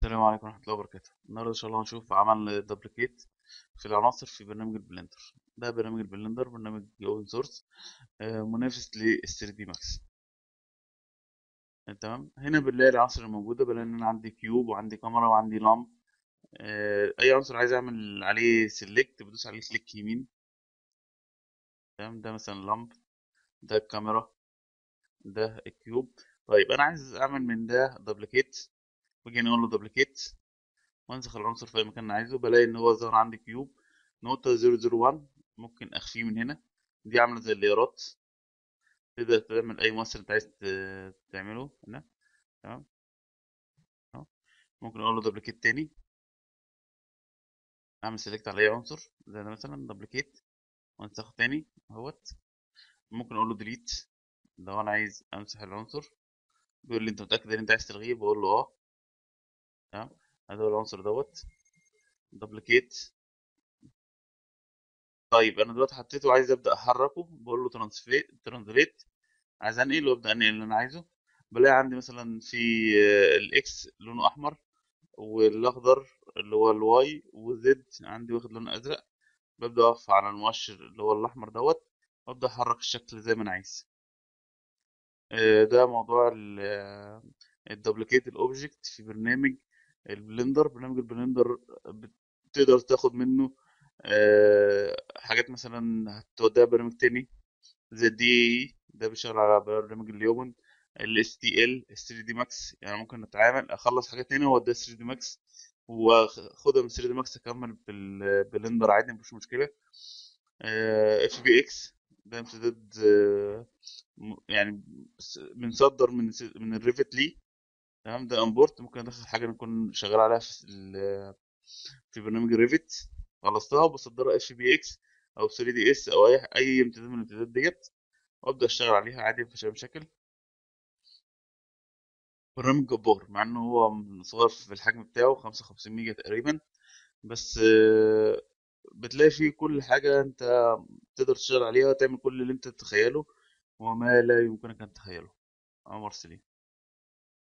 السلام عليكم ورحمة الله وبركاته النهاردة إن شاء الله هنشوف عمل دبليكيت في العناصر في برنامج البلندر ده برنامج البلندر برنامج اوبن سورس منافس لل 3 دي ماكس تمام هنا بنلاقي العناصر الموجودة بلاقي إن أنا عندي كيوب وعندي كاميرا وعندي لامب آه، أي عنصر عايز أعمل عليه سيلكت بدوس عليه كليك يمين تمام ده مثلا لامب ده الكاميرا ده الكيوب طيب أنا عايز أعمل من ده دبليكيت باجي نقول له دبليكيت وانسخ العنصر في اي مكان انا عايزه بلاقي ان هو ظهر عندي كيوب نقطة 001 ممكن اخفيه من هنا دي عاملة زي الليارات تقدر تعمل اي مؤثر انت عايز ت- تعمله هنا تمام أهو. ممكن اقول له دبليكيت تاني اعمل سيلكت على اي عنصر زي ده مثلا دبليكيت وانسخه تاني اهوت ممكن اقول له ديليت لو انا عايز امسح العنصر بيقول لي انت متأكد ان انت عايز تلغيه بقول له اه تمام هذا هو العنصر دوت دبليكيت طيب انا دلوقتي حطيته وعايز ابدا احركه بقول له ترانسفيت ترانزليت عايز انقل وابدا انقل اللي انا عايزه بلاقي عندي مثلا في آه، الاكس لونه احمر والاخضر اللي هو الواي والزد عندي واخد لون ازرق ببدا اقف على المؤشر اللي هو الاحمر دوت وابدا احرك الشكل زي ما انا عايز آه، ده موضوع الدوبليكيت الاوبجكت في برنامج البلندر برنامج البلندر بتقدر تاخد منه آه، حاجات مثلا هتوديها برنامج تاني زي الدي اي ده بيشتغل على برنامج اليومن ال اس تي ال ال 3 دي ماكس يعني ممكن نتعامل اخلص حاجات هنا واوديها 3 دي ماكس واخدها من 3 دي ماكس اكمل بالبلندر عادي مفيش مشكله اف بي اكس ده امتداد آه، م- يعني س- بنصدر من س- من الريفت ليه تمام ده امبورت ممكن ادخل حاجه نكون شغال عليها في ال- في برنامج الريفت خلصتها وبصدرها اف بي اكس او 3 دي اس او اي اي امتداد من الامتدادات ديت وابدا اشتغل عليها عادي مفيش اي مشاكل برنامج جبار مع انه هو صغير في الحجم بتاعه 55 ميجا تقريبا بس آه، بتلاقي فيه كل حاجة انت تقدر تشتغل عليها تعمل كل اللي انت تتخيله وما لا يمكنك ان تتخيله عمر سليم